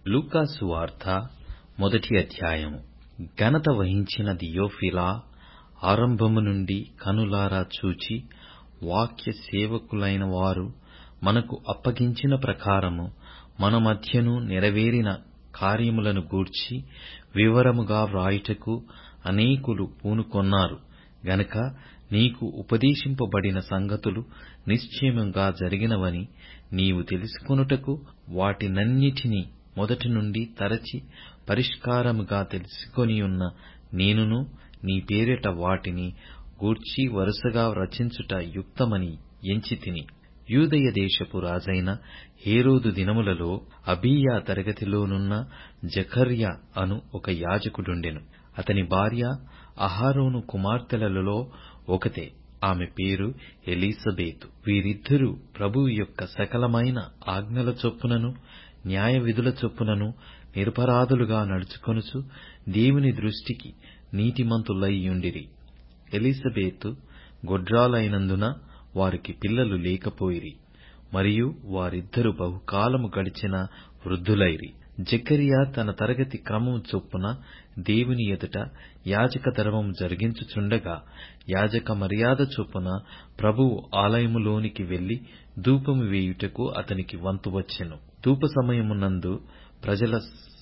లూకాసు వార్త మొదటి అధ్యాయము ఘనత వహించిన దియోఫిలా ఆరంభము నుండి కనులారా చూచి వాక్య సేవకులైన వారు మనకు అప్పగించిన ప్రకారము మన మధ్యను నెరవేరిన కార్యములను గూర్చి వివరముగా వ్రాయుటకు అనేకులు పూనుకొన్నారు గనక నీకు ఉపదేశింపబడిన సంగతులు నిశ్చయముగా జరిగినవని నీవు తెలుసుకొనుటకు వాటినన్నిటినీ మొదటి నుండి తరచి పరిష్కారముగా తెలుసుకొనియున్న నేనును నీ పేరిట వాటిని గూర్చి వరుసగా రచించుట యుక్తమని ఎంచితిని యూదయ దేశపు రాజైన హేరోదు దినములలో అబీయా తరగతిలోనున్న జకర్య అను ఒక యాజకుడుండెను అతని భార్య అహరోను కుమార్తెలలో ఒకతే ఆమె పేరు ఎలీసబేతు వీరిద్దరూ ప్రభువు యొక్క సకలమైన ఆజ్ఞల చొప్పునను న్యాయ విధుల చొప్పునను నిరపరాధులుగా నడుచుకొనుచు దేవుని దృష్టికి నీతిమంతులైయుండిరి ఎలీసబేతు గొడ్రాలైనందున వారికి పిల్లలు లేకపోయిరి మరియు వారిద్దరు బహుకాలము గడిచిన వృద్ధులైరి జకరియా తన తరగతి క్రమము చొప్పున దేవుని ఎదుట యాజక ధర్మము జరిగించుచుండగా యాజక మర్యాద చొప్పున ప్రభువు ఆలయములోనికి వెళ్లి ధూపము వేయుటకు అతనికి వంతు వచ్చెను ధూప సమయమునందు ప్రజల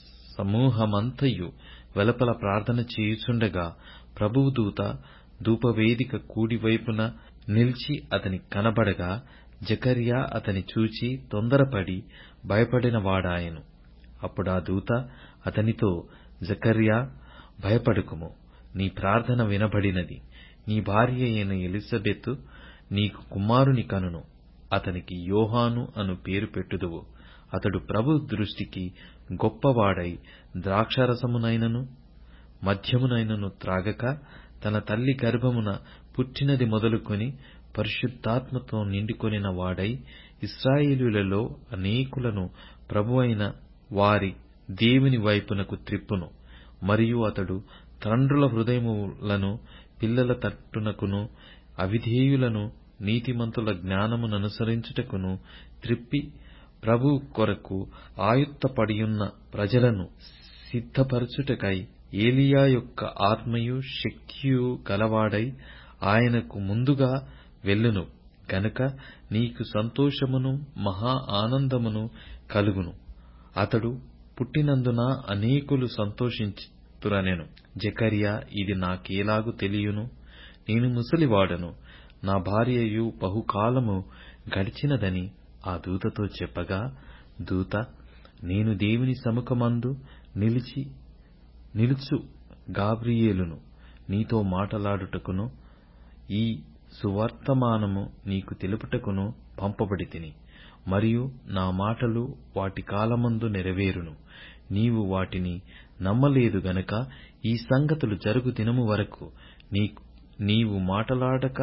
సమూహమంతయు వెలుపల ప్రార్థన చేయుచుండగా ప్రభువు దూత ధూపవేదిక కూడివైపున నిలిచి అతనికి కనబడగా జకర్యా అతని చూచి తొందరపడి భయపడినవాడాయెను అప్పుడా దూత అతనితో జకర్యా భయపడకుము నీ ప్రార్థన వినబడినది నీ భార్య అయిన ఎలిజబెతు నీకు కుమారుని కనును అతనికి యోహాను అను పేరు పెట్టుదువు అతడు ప్రభు దృష్టికి గొప్పవాడై ద్రాక్షారసమునైనను మద్యమునైనను త్రాగక తన తల్లి గర్భమున పుట్టినది మొదలుకొని పరిశుద్ధాత్మతో నిండుకొనిన వాడై ఇస్రాయేలులలో అనేకులను ప్రభువైన వారి దేవుని వైపునకు త్రిప్పును మరియు అతడు తండ్రుల హృదయములను పిల్లల తట్టునకును అవిధేయులను నీతిమంతుల జ్ఞానముననుసరించుటకును త్రిప్పి ప్రభు కొరకు ఆయుత్తపడియున్న ప్రజలను సిద్ధపరచుటకై ఏలియా యొక్క ఆత్మయు శక్తియు గలవాడై ఆయనకు ముందుగా వెళ్ళును గనుక నీకు సంతోషమును మహా ఆనందమును కలుగును అతడు పుట్టినందున అనేకులు సంతోషింతురనెను జకర్యా ఇది నాకేలాగు తెలియును నేను ముసలివాడను నా భార్యయు బహుకాలము గడిచినదని ఆ దూతతో చెప్పగా దూత నేను దేవుని సముఖమందు నిలిచి నిలుచు గాబ్రియేలును నీతో మాటలాడుటకును ఈ సువర్తమానము నీకు తెలుపుటకును పంపబడితిని మరియు నా మాటలు వాటి కాలమందు నెరవేరును నీవు వాటిని నమ్మలేదు గనక ఈ సంగతులు జరుగు దినము వరకు నీవు మాటలాడక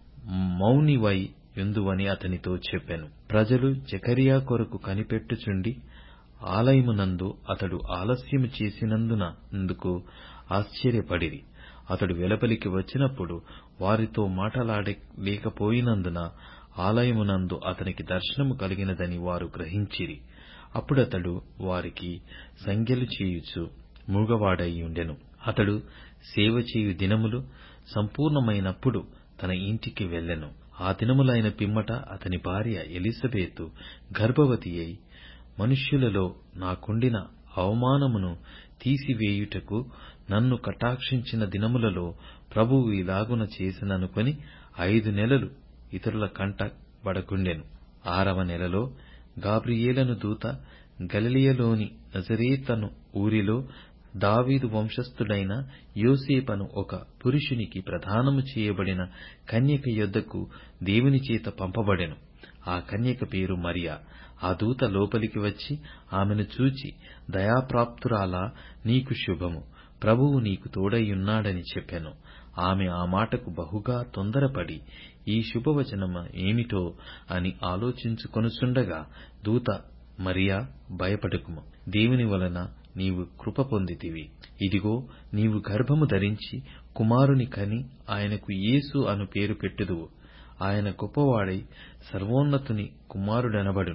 మౌనివై యుందువని అతనితో చెప్పెను ప్రజలు జకరియా కొరకు కనిపెట్టుచుండి ఆలయమునందు అతడు ఆలస్యము చేసినందునందుకు ఆశ్చర్యపడిరి అతడు వెలుపలికి వచ్చినప్పుడు వారితో మాటలాడలేకపోయినందున ఆలయమునందు అతనికి దర్శనము కలిగినదని వారు గ్రహించిరి అప్పుడతడు వారికి సంజ్ఞలు చేయుచు మూగవాడైయుండెను అతడు సేవ చేయు దినములు సంపూర్ణమైనప్పుడు తన ఇంటికి వెళ్ళెను ఆ దినములైన పిమ్మట అతని భార్య ఎలిజబెతు గర్భవతి అయి మనుష్యులలో నాకుండిన అవమానమును తీసివేయుటకు నన్ను కటాక్షించిన దినములలో ప్రభువు ఇలాగున చేసిననుకొని ఐదు నెలలు ఇతరుల కంట బడకుండెను ఆరవ నెలలో గాబ్రియేలను దూత గలిలయలోని నజరేతను ఊరిలో దావీదు వంశస్థుడైన యోసేపను ఒక పురుషునికి ప్రదానము చేయబడిన కన్యక యొద్దకు దేవుని చేత పంపబడెను ఆ కన్యక పేరు మరియా ఆ దూత లోపలికి వచ్చి ఆమెను చూచి దయాప్రాప్తురాలా నీకు శుభము ప్రభువు నీకు తోడైయున్నాడని చెప్పెను ఆమె ఆ మాటకు బహుగా తొందరపడి ఈ శుభవచనము ఏమిటో అని ఆలోచించుకొనుచుండగా దూత మరియా భయపడకుము దేవుని వలన నీవు కృప పొందితివి ఇదిగో నీవు గర్భము ధరించి కుమారుని కని ఆయనకు యేసు అను పేరు పెట్టుదువు ఆయన గొప్పవాడై సర్వోన్నతుని కుమారుడనబడును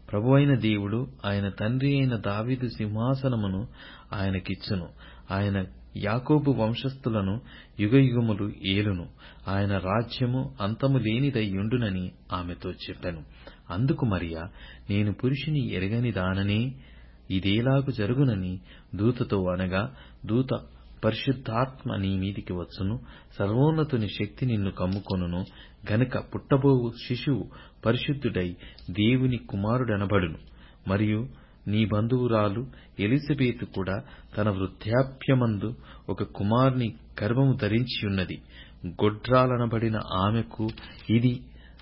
ప్రభువైన దేవుడు ఆయన తండ్రి అయిన దావీదు సింహాసనమును ఆయనకిచ్చును ఆయన యాకోబు వంశస్థులను యుగయుగములు ఏలును ఆయన రాజ్యము అంతము లేనిదై యుండునని ఆమెతో చెప్పెను అందుకు మరియ నేను పురుషుని ఎరగని దాననే ఇదేలాగు జరుగునని దూతతో అనగా దూత పరిశుద్ధాత్మ నీ మీదికి వచ్చును సర్వోన్నతుని శక్తి నిన్ను కమ్ముకొనును గనుక పుట్టబోవు శిశువు పరిశుద్ధుడై దేవుని కుమారుడనబడును మరియు నీ బంధువురాలు ఎలిజబెతు కూడా తన వృద్ధాప్యమందు ఒక కుమారుని గర్భము ధరించియున్నది గొడ్రాలనబడిన ఆమెకు ఇది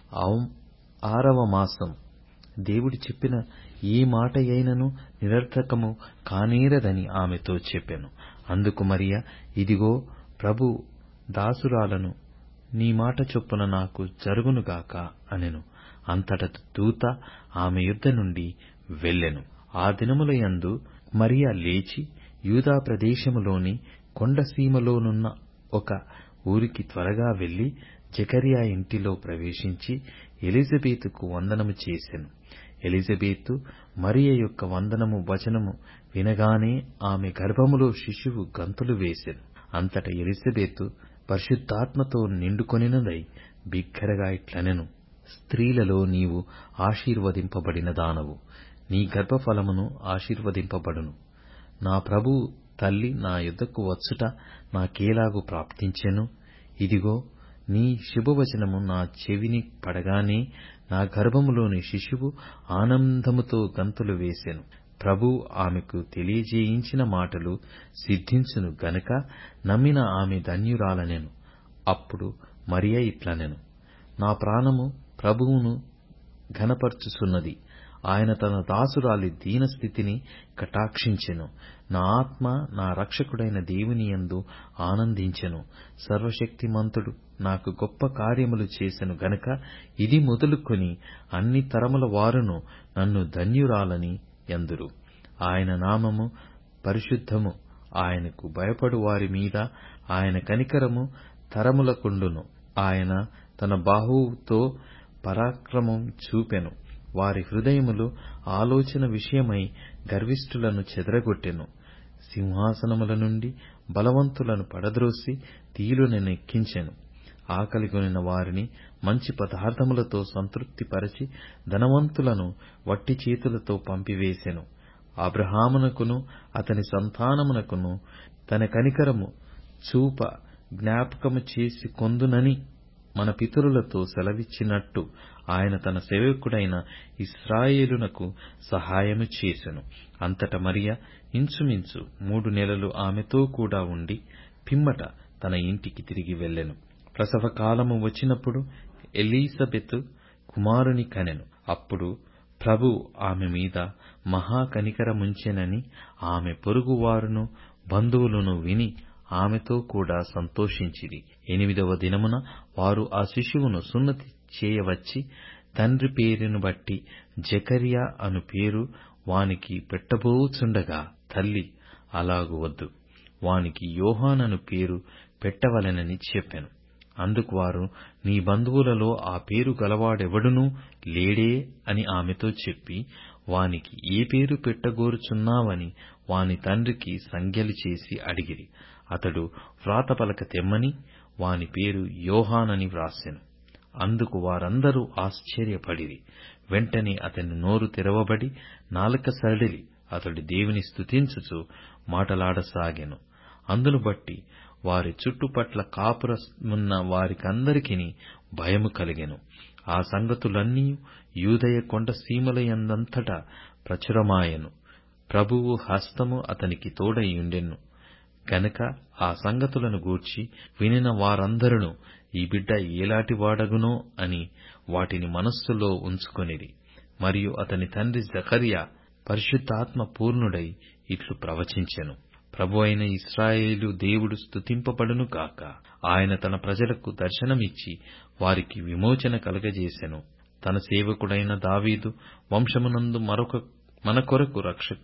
ఆరవ మాసం దేవుడు చెప్పిన ఏ మాటయైనను నిరర్థకము కానేరదని ఆమెతో చెప్పెను అందుకు మరియ ఇదిగో ప్రభు దాసురాలను నీ మాట చొప్పున నాకు జరుగునుగాక అనెను అంతట దూత ఆమె యుద్ధ నుండి వెళ్ళెను ఆ దినములయందు మరియ లేచి యూదా ప్రదేశములోని కొండసీమలోనున్న ఒక ఊరికి త్వరగా వెళ్లి జకరియా ఇంటిలో ప్రవేశించి ఎలిజబెతుకు వందనము చేసెను ఎలిజబెతు మరియ యొక్క వందనము వచనము వినగానే ఆమె గర్భములో శిశువు గంతులు వేసెను అంతట ఎలిజబెతు పరిశుద్ధాత్మతో నిండుకొనినదై బిగ్గరగా ఇట్లనెను స్త్రీలలో నీవు ఆశీర్వదింపబడిన దానవు నీ గర్భఫలమును ఆశీర్వదింపబడును నా ప్రభువు తల్లి నా యుద్ధకు వచ్చుట నాకేలాగు ప్రాప్తించెను ఇదిగో నీ శుభవచనము నా చెవిని పడగానే నా గర్భములోని శిశువు ఆనందముతో గంతులు వేసెను ప్రభు ఆమెకు తెలియజేయించిన మాటలు సిద్ధించును గనుక నమ్మిన ఆమె ధన్యురాలనెను అప్పుడు మరియ ఇట్లనెను నా ప్రాణము ప్రభువును ఘనపర్చుచున్నది ఆయన తన దాసురాలి దీనస్థితిని కటాక్షించెను నా ఆత్మ నా రక్షకుడైన దేవుని యందు ఆనందించెను సర్వశక్తిమంతుడు నాకు గొప్ప కార్యములు చేసెను గనక ఇది మొదలుకొని అన్ని తరముల వారును నన్ను ధన్యురాలని ఎందురు ఆయన నామము పరిశుద్ధము ఆయనకు భయపడు వారి మీద ఆయన కనికరము తరములకుండును ఆయన తన బాహువుతో పరాక్రమం చూపెను వారి హృదయములు ఆలోచన విషయమై గర్విష్ఠులను చెదరగొట్టెను సింహాసనముల నుండి బలవంతులను పడద్రోసి తీలునెక్కించెను ఆకలిగొనిన వారిని మంచి పదార్థములతో సంతృప్తిపరచి ధనవంతులను వట్టి చేతులతో పంపివేసెను అబ్రహామునకును అతని సంతానమునకును తన కనికరము చూప జ్ఞాపకము చేసి కొందునని మన పితరులతో సెలవిచ్చినట్టు ఆయన తన సేవకుడైన ఇస్రాయేలునకు సహాయము చేసెను అంతట మరియ ఇంచుమించు మూడు నెలలు ఆమెతో కూడా ఉండి పిమ్మట తన ఇంటికి తిరిగి వెళ్ళెను ప్రసవ కాలము వచ్చినప్పుడు ఎలీసబెతు కుమారుని కనెను అప్పుడు ప్రభు ఆమె మీద మహా కనికరముంచెనని ఆమె పొరుగువారును బంధువులను విని ఆమెతో కూడా సంతోషించిరి ఎనిమిదవ దినమున వారు ఆ శిశువును సున్నతి చేయవచ్చి తండ్రి పేరును బట్టి జకరియా అను పేరు వానికి పెట్టబోచుండగా తల్లి అలాగు వద్దు వానికి యోహానను పేరు పెట్టవలెనని చెప్పెను అందుకు వారు నీ బంధువులలో ఆ పేరు గలవాడెవడునూ లేడే అని ఆమెతో చెప్పి వానికి ఏ పేరు పెట్టగోరుచున్నావని వాని తండ్రికి సంజ్ఞలు చేసి అడిగిరి అతడు వ్రాతపలక తెమ్మని వాని పేరు యోహానని వ్రాసెను అందుకు వారందరూ ఆశ్చర్యపడిరి వెంటనే అతని నోరు తెరవబడి నాలుక సడిలి అతడు దేవుని స్తుతించుచు మాటలాడసాగెను అందును బట్టి వారి చుట్టుపట్ల కాపురమున్న వారికందరికిని భయము కలిగెను ఆ సంగతులన్నీ యూదయ కొండ సీమలయందంతటా ప్రచురమాయెను ప్రభువు హస్తము అతనికి తోడైయుండెను గనక ఆ సంగతులను గూర్చి వినిన వారందరును ఈ బిడ్డ ఏలాటి వాడగునో అని వాటిని మనస్సులో ఉంచుకొనిరి మరియు అతని తండ్రి జకరియా పరిశుద్ధాత్మ పూర్ణుడై ఇట్లు ప్రవచించెను ప్రభువైన ఇస్రాయేలు దేవుడు స్తుతింపబడును గాక ఆయన తన ప్రజలకు దర్శనమిచ్చి వారికి విమోచన కలుగజేసెను తన సేవకుడైన దావీదు వంశమునందు మరొక మన కొరకు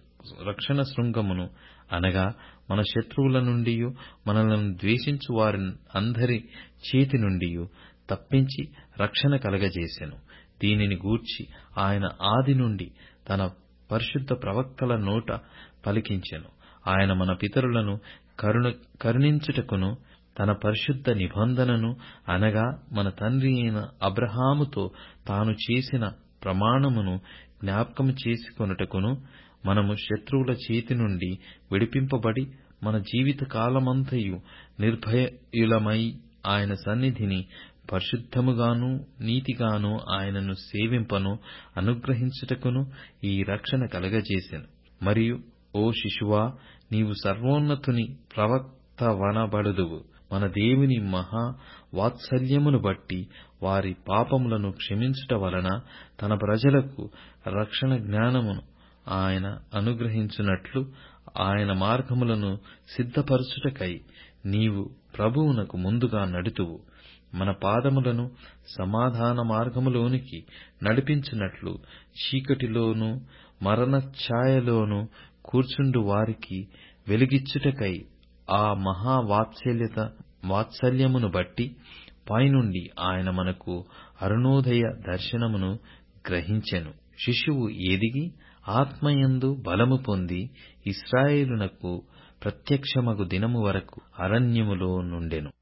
రక్షణ శృంగమును అనగా మన శత్రువుల నుండియు మనలను ద్వేషించు వారి అందరి చేతి నుండియు తప్పించి రక్షణ కలగజేసెను దీనిని గూర్చి ఆయన ఆది నుండి తన పరిశుద్ధ ప్రవక్తల నోట పలికించెను ఆయన మన పితరులను కరుణ కరుణించుటకును తన పరిశుద్ధ నిబంధనను అనగా మన తండ్రి అయిన అబ్రహాముతో తాను చేసిన ప్రమాణమును జ్ఞాపకము చేసుకొనుటకును మనము శత్రువుల చేతి నుండి విడిపింపబడి మన జీవిత కాలమంతయు నిర్భయులమై ఆయన సన్నిధిని పరిశుద్ధముగాను నీతిగాను ఆయనను సేవింపను అనుగ్రహించుటకును ఈ రక్షణ కలుగజేసెను మరియు ఓ శిశువా నీవు సర్వోన్నతుని ప్రవక్తవనబడుదువు మన దేవుని మహా వాత్సల్యమును బట్టి వారి పాపములను క్షమించుట వలన తన ప్రజలకు రక్షణ జ్ఞానమును ఆయన అనుగ్రహించునట్లు ఆయన మార్గములను సిద్ధపరచుటకై నీవు ప్రభువునకు ముందుగా నడుతువు మన పాదములను సమాధాన మార్గములోనికి నడిపించునట్లు చీకటిలోను మరణ ఛాయలోను కూర్చుండు వారికి వెలుగిచ్చుటకై ఆ మహా వాత్సల్యత వాత్సల్యమును బట్టి పైనుండి ఆయన మనకు అరుణోదయ దర్శనమును గ్రహించెను శిశువు ఎదిగి ఆత్మయందు బలము పొంది ఇస్రాయేలునకు ప్రత్యక్షమగు దినము వరకు అరణ్యములో నుండెను